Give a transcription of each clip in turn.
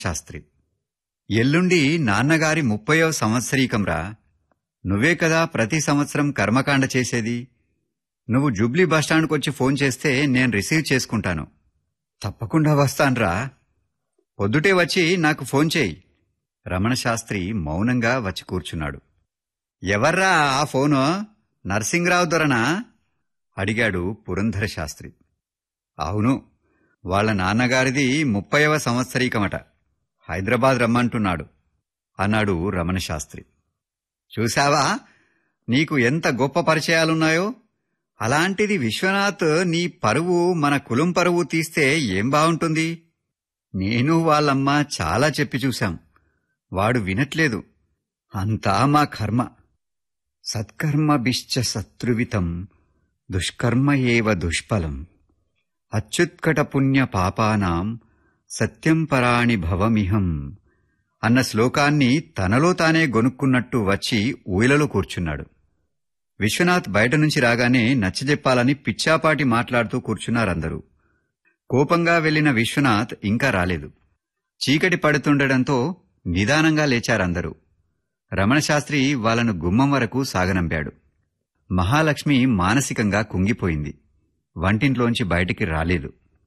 శాస్త్రి ఎల్లుండి నాన్నగారి ముప్పయో సంవత్సరీకంరా నువ్వే కదా ప్రతి సంవత్సరం కర్మకాండ చేసేది నువ్వు జూబ్లీ బస్టాండ్కొచ్చి ఫోన్ చేస్తే నేను రిసీవ్ చేసుకుంటాను తప్పకుండా వస్తాన్రా పొద్దుటే వచ్చి నాకు ఫోన్ చేయి రమణ శాస్త్రి మౌనంగా వచ్చి కూర్చున్నాడు ఎవర్రా ఆ ఫోను నర్సింగరావు దొరనా అడిగాడు పురంధర శాస్త్రి అవును వాళ్ళ నాన్నగారిది ముప్పైవ సంవత్సరీకమట హైదరాబాద్ రమ్మంటున్నాడు అన్నాడు రమణ శాస్త్రి చూశావా నీకు ఎంత గొప్ప పరిచయాలున్నాయో అలాంటిది విశ్వనాథ్ నీ పరువు మన కులం పరువు తీస్తే ఏం బావుంటుంది నేను వాళ్ళమ్మ చాలా చెప్పి చూశాం వాడు వినట్లేదు అంతా మా కర్మ సత్కర్మభిశ్చ శత్రువితం దుష్కర్మ ఏవ దుష్ఫలం అచ్యుత్కట పుణ్య పాపానాం సత్యం పరాణి భవమిహం అన్న శ్లోకాన్ని తనలో తానే గొనుక్కున్నట్టు వచ్చి ఊయలలో కూర్చున్నాడు విశ్వనాథ్ బయట నుంచి రాగానే నచ్చజెప్పాలని పిచ్చాపాటి మాట్లాడుతూ కూర్చున్నారందరూ కోపంగా వెళ్లిన విశ్వనాథ్ ఇంకా రాలేదు చీకటి పడుతుండటంతో నిదానంగా లేచారందరూ రమణశాస్త్రి వాళ్ళను గుమ్మం వరకు సాగనంపాడు మహాలక్ష్మి మానసికంగా కుంగిపోయింది వంటింట్లోంచి బయటికి రాలేదు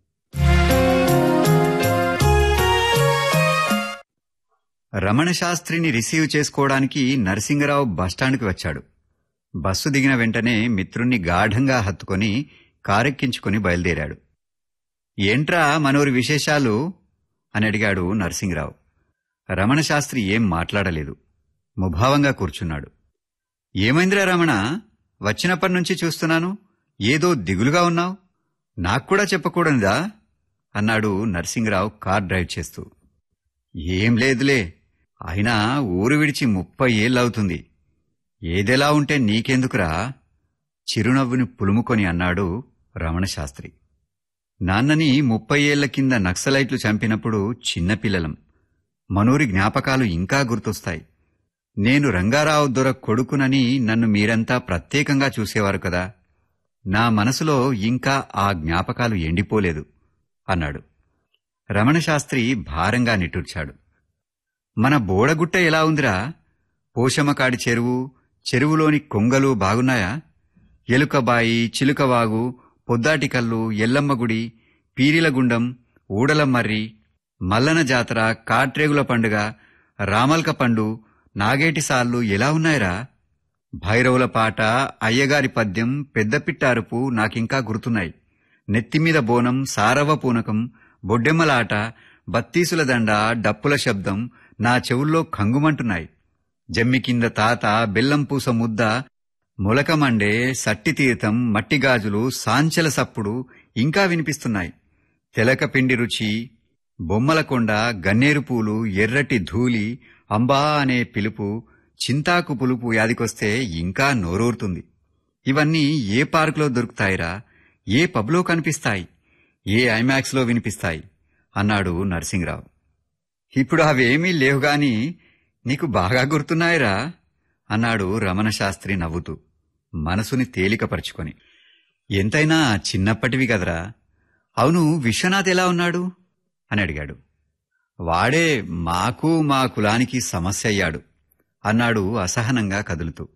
రమణశాస్త్రిని రిసీవ్ చేసుకోవడానికి నరసింగరావు బస్టాండ్కి వచ్చాడు బస్సు దిగిన వెంటనే మిత్రుణ్ణి గాఢంగా హత్తుకొని కారెక్కించుకుని బయలుదేరాడు ఏంట్రా మనోరి విశేషాలు అని అడిగాడు నరసింగరావు రమణశాస్త్రి ఏం మాట్లాడలేదు ముభావంగా కూర్చున్నాడు ఏమైందిరా రమణ వచ్చినప్పటి నుంచి చూస్తున్నాను ఏదో దిగులుగా ఉన్నావు నాక్కూడా చెప్పకూడదా అన్నాడు నరసింగరావు కార్ డ్రైవ్ చేస్తూ ఏం లేదులే అయినా ఊరు విడిచి ముప్పై ఏళ్ళవుతుంది ఏదెలా ఉంటే నీకెందుకురా చిరునవ్వుని పులుముకొని అన్నాడు రమణశాస్త్రి నాన్నని ముప్పై ఏళ్ల కింద నక్సలైట్లు చంపినప్పుడు చిన్నపిల్లలం మనూరి జ్ఞాపకాలు ఇంకా గుర్తొస్తాయి నేను రంగారావు దొర కొడుకునని నన్ను మీరంతా ప్రత్యేకంగా చూసేవారు కదా నా మనసులో ఇంకా ఆ జ్ఞాపకాలు ఎండిపోలేదు అన్నాడు రమణశాస్త్రి భారంగా నిట్టూర్చాడు మన బోడగుట్ట ఎలా ఉందిరా పోషమ్మకాడి చెరువు చెరువులోని కొంగలు బాగున్నాయా ఎలుకబాయి చిలుకవాగు పొద్దాటికల్లు ఎల్లమ్మగుడి పీరిలగుండం ఊడలమర్రి మల్లన జాతర కాట్రేగుల పండుగ రామల్క పండు నాగేటి సార్లు ఎలా ఉన్నాయిరా భైరవుల పాట అయ్యగారి పద్యం పెద్దపిట్ట అరుపు నాకింకా గుర్తున్నాయి నెత్తిమీద బోనం సారవ పూనకం బొడ్డెమ్మలాట బత్తీసుల దండ డప్పుల శబ్దం నా చెవుల్లో కంగుమంటున్నాయి జమ్మి కింద తాత బెల్లం పూస ముద్ద మొలకమండే సట్టి తీర్థం మట్టిగాజులు సాంచెల సప్పుడు ఇంకా వినిపిస్తున్నాయి తెలక పిండి రుచి బొమ్మలకొండ గన్నేరు పూలు ఎర్రటి ధూళి అంబా అనే పిలుపు చింతాకు పులుపు యాదికొస్తే ఇంకా నోరూరుతుంది ఇవన్నీ ఏ పార్కులో దొరుకుతాయిరా ఏ పబ్లో కనిపిస్తాయి ఏ ఐమాక్స్లో వినిపిస్తాయి అన్నాడు నరసింగరావు ఇప్పుడు అవేమీ లేవుగాని నీకు బాగా గుర్తున్నాయిరా అన్నాడు రమణశాస్త్రి నవ్వుతూ మనసుని తేలికపరుచుకొని ఎంతైనా చిన్నప్పటివి కదరా అవును విశ్వనాథ్ ఎలా ఉన్నాడు అని అడిగాడు వాడే మాకు మా కులానికి సమస్య అయ్యాడు అన్నాడు అసహనంగా కదులుతూ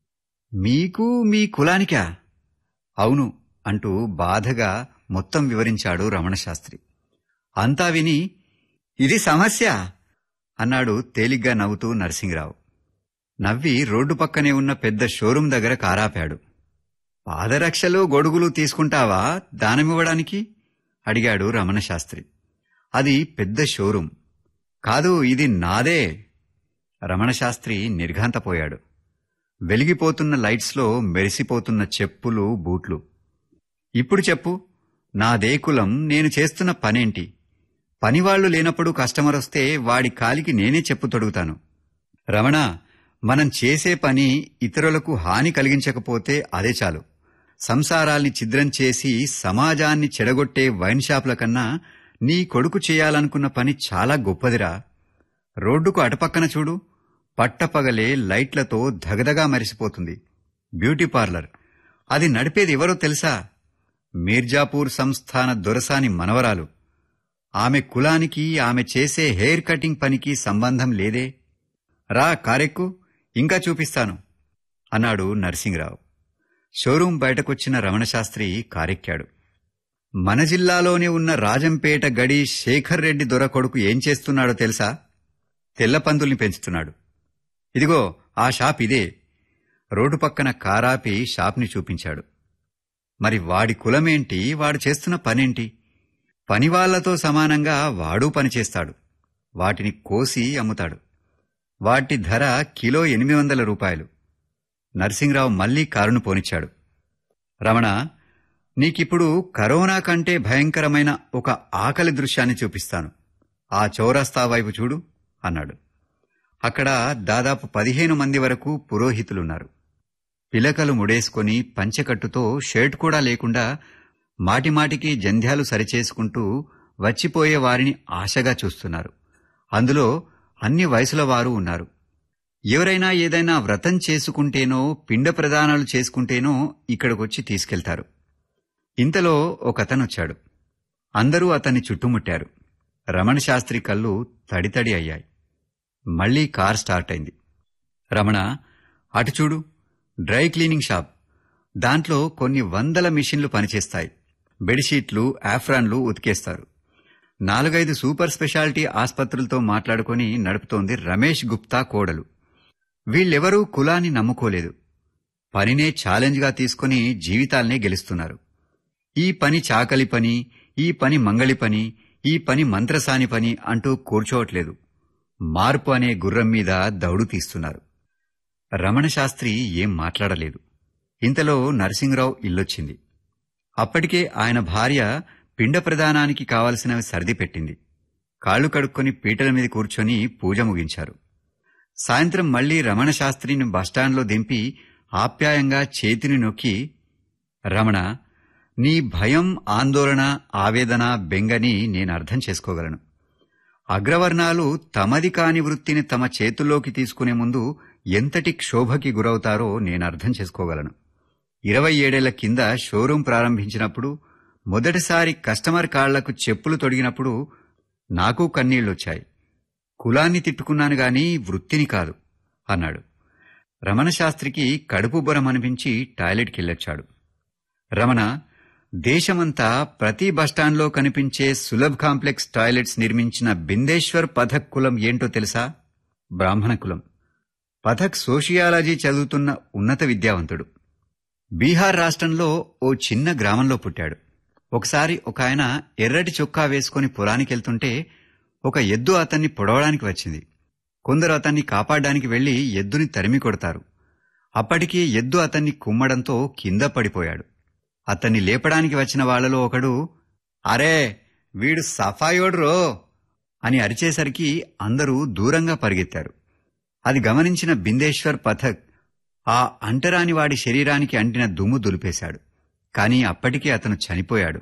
మీకు మీ కులానికా అవును అంటూ బాధగా మొత్తం వివరించాడు రమణశాస్త్రి అంతా విని ఇది సమస్య అన్నాడు తేలిగ్గా నవ్వుతూ నరసింగరావు నవ్వి రోడ్డు పక్కనే ఉన్న పెద్ద షోరూం దగ్గర కారాపాడు పాదరక్షలు గొడుగులు తీసుకుంటావా దానమివ్వడానికి అడిగాడు రమణశాస్త్రి అది పెద్ద షోరూం కాదు ఇది నాదే రమణశాస్త్రి నిర్ఘాంతపోయాడు వెలిగిపోతున్న లైట్స్లో మెరిసిపోతున్న చెప్పులు బూట్లు ఇప్పుడు చెప్పు నాదే కులం నేను చేస్తున్న పనేంటి పనివాళ్లు లేనప్పుడు కస్టమర్ వస్తే వాడి కాలికి నేనే చెప్పు తొడుగుతాను రమణ మనం చేసే పని ఇతరులకు హాని కలిగించకపోతే అదే చాలు సంసారాల్ని ఛిద్రం చేసి సమాజాన్ని చెడగొట్టే వైన్ షాపుల కన్నా నీ కొడుకు చేయాలనుకున్న పని చాలా గొప్పదిరా రోడ్డుకు అటపక్కన చూడు పట్టపగలే లైట్లతో ధగధగా మరిసిపోతుంది బ్యూటీ పార్లర్ అది నడిపేది ఎవరో తెలుసా మీర్జాపూర్ సంస్థాన దొరసాని మనవరాలు ఆమె కులానికి ఆమె చేసే హెయిర్ కటింగ్ పనికి సంబంధం లేదే రా కారెక్కు ఇంకా చూపిస్తాను అన్నాడు నరసింగరావు షోరూం బయటకొచ్చిన రమణశాస్త్రి కారెక్కాడు మన జిల్లాలోనే ఉన్న రాజంపేట గడి శేఖర్ రెడ్డి దొర కొడుకు ఏం చేస్తున్నాడో తెలుసా తెల్ల పందుల్ని పెంచుతున్నాడు ఇదిగో ఆ షాప్ ఇదే రోడ్డు పక్కన కారాపి షాప్ని చూపించాడు మరి వాడి కులమేంటి వాడు చేస్తున్న పనేంటి పనివాళ్లతో సమానంగా వాడూ పనిచేస్తాడు వాటిని కోసి అమ్ముతాడు వాటి ధర కిలో ఎనిమిది వందల రూపాయలు నరసింహరావు మళ్లీ కారును పోనిచ్చాడు రమణ నీకిప్పుడు కరోనా కంటే భయంకరమైన ఒక ఆకలి దృశ్యాన్ని చూపిస్తాను ఆ చౌరస్తా వైపు చూడు అన్నాడు అక్కడ దాదాపు పదిహేను మంది వరకు పురోహితులున్నారు పిలకలు ముడేసుకొని పంచెకట్టుతో షర్ట్ కూడా లేకుండా మాటిమాటికి జంధ్యాలు సరిచేసుకుంటూ వచ్చిపోయే వారిని ఆశగా చూస్తున్నారు అందులో అన్ని వయసుల వారు ఉన్నారు ఎవరైనా ఏదైనా వ్రతం చేసుకుంటేనో పిండ ప్రదానాలు చేసుకుంటేనో ఇక్కడికొచ్చి తీసుకెళ్తారు ఇంతలో ఒకతనొచ్చాడు అందరూ అతన్ని చుట్టుముట్టారు రమణ శాస్త్రి కళ్ళు తడితడి అయ్యాయి మళ్లీ కార్ స్టార్ట్ అయింది రమణ అటు చూడు డ్రై క్లీనింగ్ షాప్ దాంట్లో కొన్ని వందల మిషన్లు పనిచేస్తాయి బెడ్షీట్లు ఆఫ్రాన్లు ఉతికేస్తారు నాలుగైదు సూపర్ స్పెషాలిటీ ఆస్పత్రులతో మాట్లాడుకొని నడుపుతోంది రమేష్ గుప్తా కోడలు వీళ్ళెవరూ కులాన్ని నమ్ముకోలేదు పనినే ఛాలెంజ్గా తీసుకుని జీవితాల్నే గెలుస్తున్నారు ఈ పని చాకలి పని ఈ పని మంగళి పని ఈ పని మంత్రసాని పని అంటూ కూర్చోవట్లేదు మార్పు అనే గుర్రం మీద దౌడు తీస్తున్నారు రమణ శాస్త్రి ఏం మాట్లాడలేదు ఇంతలో నరసింహరావు ఇల్లొచ్చింది అప్పటికే ఆయన భార్య పిండ ప్రదానానికి కావలసినవి సర్ది పెట్టింది కాళ్లు కడుక్కొని పీటల మీద కూర్చొని పూజ ముగించారు సాయంత్రం మళ్లీ రమణ శాస్త్రిని బస్టాండ్లో దింపి ఆప్యాయంగా చేతిని నొక్కి రమణ నీ భయం ఆందోళన ఆవేదన బెంగని నేను అర్థం చేసుకోగలను అగ్రవర్ణాలు తమది కాని వృత్తిని తమ చేతుల్లోకి తీసుకునే ముందు ఎంతటి క్షోభకి గురవుతారో నేను అర్థం చేసుకోగలను ఇరవై ఏడేళ్ల కింద షోరూం ప్రారంభించినప్పుడు మొదటిసారి కస్టమర్ కాళ్లకు చెప్పులు తొడిగినప్పుడు నాకు కన్నీళ్లొచ్చాయి కులాన్ని తిట్టుకున్నాను గాని వృత్తిని కాదు అన్నాడు రమణ శాస్త్రికి కడుపు బొరం అనిపించి టాయిలెట్కెళ్ళొచ్చాడు రమణ దేశమంతా ప్రతి బస్టాండ్లో కనిపించే సులభ్ కాంప్లెక్స్ టాయిలెట్స్ నిర్మించిన బిందేశ్వర్ పథక్ కులం ఏంటో తెలుసా బ్రాహ్మణ కులం పథక్ సోషియాలజీ చదువుతున్న ఉన్నత విద్యావంతుడు బీహార్ రాష్ట్రంలో ఓ చిన్న గ్రామంలో పుట్టాడు ఒకసారి ఒక ఆయన ఎర్రటి చొక్కా వేసుకుని పొలానికెళ్తుంటే ఒక ఎద్దు అతన్ని పొడవడానికి వచ్చింది కొందరు అతన్ని కాపాడడానికి వెళ్లి ఎద్దుని తరిమి కొడతారు అప్పటికి ఎద్దు అతన్ని కుమ్మడంతో కింద పడిపోయాడు అతన్ని లేపడానికి వచ్చిన వాళ్లలో ఒకడు అరే వీడు సఫాయోడ్రో అని అరిచేసరికి అందరూ దూరంగా పరిగెత్తారు అది గమనించిన బిందేశ్వర్ పథక్ ఆ అంటరాని వాడి శరీరానికి అంటిన దుమ్ము దులిపేశాడు కాని అప్పటికే అతను చనిపోయాడు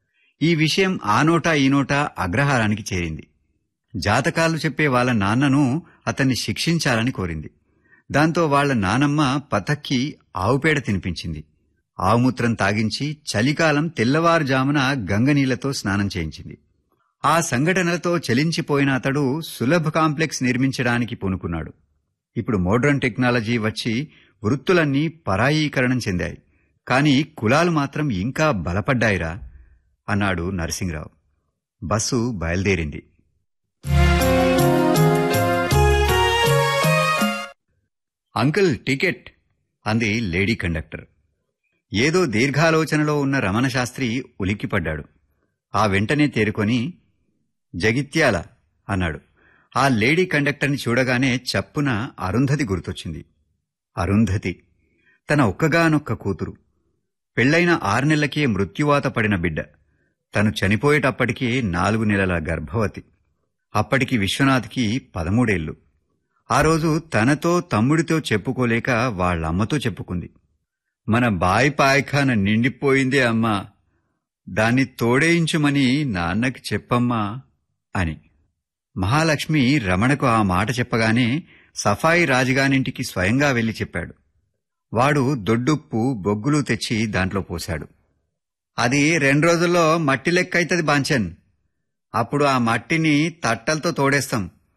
ఈ విషయం ఆ నోటా ఈ నోటా అగ్రహారానికి చేరింది జాతకాలు చెప్పే వాళ్ళ నాన్నను అతన్ని శిక్షించాలని కోరింది దాంతో వాళ్ల నానమ్మ పథక్కి ఆవుపేడ తినిపించింది ఆవుమూత్రం తాగించి చలికాలం తెల్లవారుజామున గంగనీళ్లతో స్నానం చేయించింది ఆ సంఘటనలతో చలించిపోయిన అతడు సులభ కాంప్లెక్స్ నిర్మించడానికి పూనుకున్నాడు ఇప్పుడు మోడ్రన్ టెక్నాలజీ వచ్చి వృత్తులన్నీ పరాయీకరణం చెందాయి కాని కులాలు మాత్రం ఇంకా బలపడ్డాయిరా అన్నాడు నరసింహరావు బస్సు బయలుదేరింది అంకుల్ టికెట్ అంది లేడీ కండక్టర్ ఏదో దీర్ఘాలోచనలో ఉన్న రమణ శాస్త్రి ఉలిక్కిపడ్డాడు ఆ వెంటనే తేరుకొని జగిత్యాల అన్నాడు ఆ లేడీ కండక్టర్ని చూడగానే చప్పున అరుంధతి గుర్తొచ్చింది అరుంధతి తన ఒక్కగానొక్క కూతురు పెళ్లైన ఆరు నెలలకే మృత్యువాత పడిన బిడ్డ తను చనిపోయేటప్పటికే నాలుగు నెలల గర్భవతి అప్పటికి విశ్వనాథ్కి పదమూడేళ్లు ఆ రోజు తనతో తమ్ముడితో చెప్పుకోలేక వాళ్ళమ్మతో చెప్పుకుంది మన బాయి పాయఖాన నిండిపోయిందే అమ్మా దాన్ని తోడేయించుమని నాన్నకి చెప్పమ్మా అని మహాలక్ష్మి రమణకు ఆ మాట చెప్పగానే సఫాయి రాజుగానింటికి స్వయంగా వెళ్లి చెప్పాడు వాడు దొడ్డుప్పు బొగ్గులు తెచ్చి దాంట్లో పోశాడు అది రెండు రోజుల్లో మట్టి లెక్క అవుతుంది బాంచన్ అప్పుడు ఆ మట్టిని తట్టలతో తోడేస్తాం